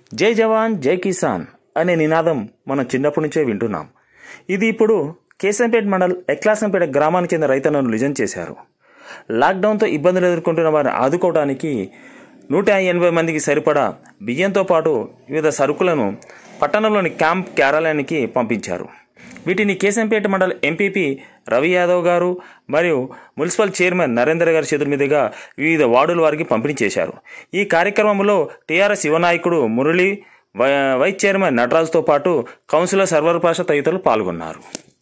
జై జవాన్ జై కిసాన్ అనే నినాదం మనం చిన్నప్పటి నుంచే వింటున్నాం ఇది ఇప్పుడు కేశంపేట మండల్ ఎక్లాసంపేట గ్రామానికి చెందిన రైతన్నలు నిజం చేశారు లాక్డౌన్తో ఇబ్బందులు ఎదుర్కొంటున్న వారిని ఆదుకోవడానికి నూట ఎనభై మందికి సరిపడా బియ్యంతో పాటు వివిధ సరుకులను పట్టణంలోని క్యాంప్ కార్యాలయానికి పంపించారు వీటిని కేశంపేట మండల్ ఎంపీపీ రవి యాదవ్ గారు మరియు మున్సిపల్ చైర్మన్ నరేందర్ గారి చేతుల మీదుగా వివిధ వార్డుల వారికి పంపిణీ చేశారు ఈ కార్యక్రమంలో టీఆర్ఎస్ యువనాయకుడు మురళి వై- వైస్ చైర్మన్ నటరాజుతో పాటు కౌన్సిలర్ సర్వర్ పాష తదితరులు పాల్గొన్నారు